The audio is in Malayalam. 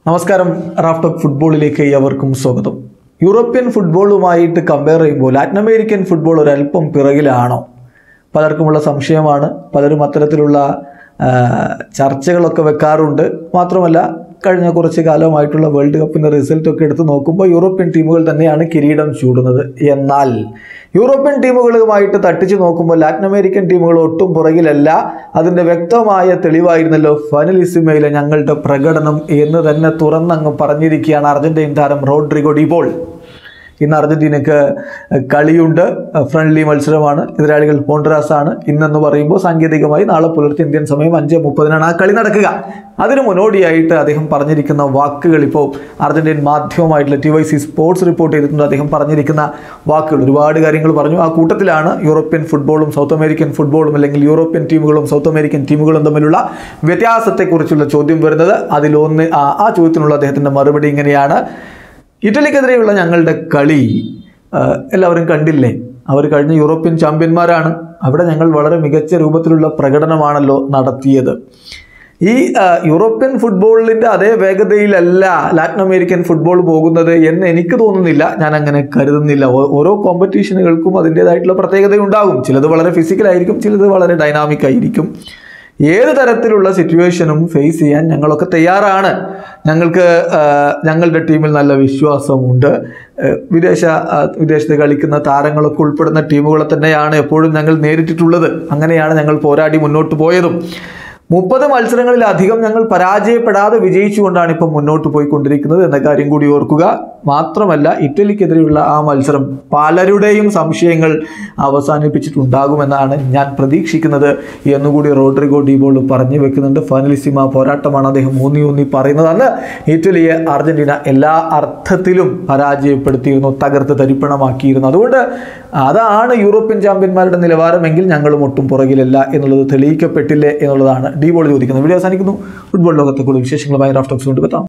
നമസ്കാരം റാഫ്റ്റോക്ക് ഫുട്ബോളിലേക്ക് ഏവർക്കും സ്വാഗതം യൂറോപ്യൻ ഫുട്ബോളുമായിട്ട് കമ്പയർ ചെയ്യുമ്പോൾ ലാറ്റിൻ അമേരിക്കൻ ഫുട്ബോൾ ഒരല്പം പിറകിലാണോ പലർക്കുമുള്ള സംശയമാണ് പലരും അത്തരത്തിലുള്ള ആ, ചർച്ചകളൊക്കെ വെക്കാറുണ്ട് മാത്രമല്ല കഴിഞ്ഞ കുറച്ച് കാലമായിട്ടുള്ള വേൾഡ് കപ്പിൻ്റെ റിസൾട്ടൊക്കെ എടുത്ത് നോക്കുമ്പോൾ യൂറോപ്യൻ ടീമുകൾ തന്നെയാണ് കിരീടം ചൂടുന്നത് എന്നാൽ യൂറോപ്യൻ ടീമുകളുമായിട്ട് തട്ടിച്ചു നോക്കുമ്പോൾ ലാറ്റിൻ അമേരിക്കൻ ടീമുകൾ ഒട്ടും പുറകിലല്ല അതിൻ്റെ വ്യക്തമായ തെളിവായിരുന്നല്ലോ ഫൈനലിസിമയിലെ ഞങ്ങളുടെ പ്രകടനം എന്ന് തന്നെ തുറന്നങ്ങ് പറഞ്ഞിരിക്കുകയാണ് അർജന്റീൻ താരം റോഡ്രിഗോ ഡിപോൾ ഇന്ന് അർജന്റീനക്ക് കളിയുണ്ട് ഫ്രണ്ട്ലി മത്സരമാണ് എതിരാളികൾ ഹോണ്ടറാസ് ആണ് ഇന്നെന്ന് പറയുമ്പോൾ സാങ്കേതികമായി നാളെ പുലർച്ചെ ഇന്ത്യൻ സമയം അഞ്ച് മുപ്പതിനാണ് ആ കളി നടക്കുക അതിന് മുന്നോടിയായിട്ട് അദ്ദേഹം പറഞ്ഞിരിക്കുന്ന വാക്കുകൾ ഇപ്പോൾ അർജന്റീൻ മാധ്യമമായിട്ടുള്ള T Y C sports report ചെയ്തിട്ടുണ്ട് അദ്ദേഹം പറഞ്ഞിരിക്കുന്ന വാക്കുകൾ ഒരുപാട് കാര്യങ്ങൾ പറഞ്ഞു ആ കൂട്ടത്തിലാണ് യൂറോപ്യൻ ഫുട്ബോളും സൗത്ത് അമേരിക്കൻ ഫുട്ബോളും അല്ലെങ്കിൽ യൂറോപ്യൻ ടീമുകളും സൗത്ത് അമേരിക്കൻ ടീമുകളും തമ്മിലുള്ള വ്യത്യാസത്തെക്കുറിച്ചുള്ള ചോദ്യം വരുന്നത് അതിലൊന്ന് ആ ആ ചോദ്യത്തിനുള്ള അദ്ദേഹത്തിൻ്റെ മറുപടി ഇങ്ങനെയാണ് ഇറ്റലിക്കെതിരെയുള്ള ഞങ്ങളുടെ കളി ആ, എല്ലാവരും കണ്ടില്ലേ അവർ കഴിഞ്ഞ യൂറോപ്യൻ ചാമ്പ്യന്മാരാണ് അവിടെ ഞങ്ങൾ വളരെ മികച്ച രൂപത്തിലുള്ള പ്രകടനമാണല്ലോ നടത്തിയത് ഈ ആ, യൂറോപ്യൻ ഫുട്ബോളിൻ്റെ അതേ വേഗതയിലല്ല ലാറ്റിൻ അമേരിക്കൻ ഫുട്ബോൾ പോകുന്നത് എന്ന് എനിക്ക് തോന്നുന്നില്ല ഞാൻ അങ്ങനെ കരുതുന്നില്ല ഓ- ഓരോ കോമ്പറ്റീഷനുകൾക്കും അതിൻ്റേതായിട്ടുള്ള പ്രത്യേകതയുണ്ടാകും ചിലത് വളരെ ഫിസിക്കലായിരിക്കും ചിലത് വളരെ ഡൈനാമിക് ആയിരിക്കും ഏത് തരത്തിലുള്ള സിറ്റുവേഷനും ഫേസ് ചെയ്യാൻ ഞങ്ങളൊക്കെ തയ്യാറാണ് ഞങ്ങൾക്ക് ആ, ഞങ്ങളുടെ ടീമിൽ നല്ല വിശ്വാസമുണ്ട് ആ, വിദേശ ആ, വിദേശത്ത് കളിക്കുന്ന താരങ്ങളൊക്കെ ഉൾപ്പെടുന്ന ടീമുകളെ തന്നെയാണ് എപ്പോഴും ഞങ്ങൾ നേരിട്ടിട്ടുള്ളത് അങ്ങനെയാണ് ഞങ്ങൾ പോരാടി മുന്നോട്ട് പോയതും മുപ്പത് മത്സരങ്ങളിലധികം ഞങ്ങൾ പരാജയപ്പെടാതെ വിജയിച്ചുകൊണ്ടാണ് ഇപ്പം മുന്നോട്ട് പോയിക്കൊണ്ടിരിക്കുന്നത് എന്ന കാര്യം കൂടി ഓർക്കുക മാത്രമല്ല ഇറ്റലിക്കെതിരെയുള്ള ആ മത്സരം പലരുടെയും സംശയങ്ങൾ അവസാനിപ്പിച്ചിട്ടുണ്ടാകുമെന്നാണ് ഞാൻ പ്രതീക്ഷിക്കുന്നത് എന്നുകൂടി റോഡ്രിഗോ ഡിബോൾ പറഞ്ഞു വെക്കുന്നുണ്ട് ഫൈനലിസിമ പോരാട്ടമാണ് അദ്ദേഹം ഊന്നി ഊന്നി പറയുന്നത് അന്ന് ഇറ്റലിയെ അർജന്റീന എല്ലാ അർത്ഥത്തിലും പരാജയപ്പെടുത്തിയിരുന്നു തകർത്ത് തരിപ്പണമാക്കിയിരുന്നു അതുകൊണ്ട് അതാണ് യൂറോപ്യൻ ചാമ്പ്യന്മാരുടെ നിലവാരമെങ്കിൽ ഞങ്ങളും ഒട്ടും പുറകിലല്ല എന്നുള്ളത് തെളിയിക്കപ്പെട്ടില്ലേ എന്നുള്ളതാണ് ഡിബോൾ ചോദിക്കുന്നത് വീഡിയോ അവസാനിക്കുന്നു ഫുട്ബോൾ ലോകത്തെ കൂടുതൽ വിശേഷങ്ങളുമായി റാഫ്റ്റോക്സ് കൊണ്ടുവെത്താം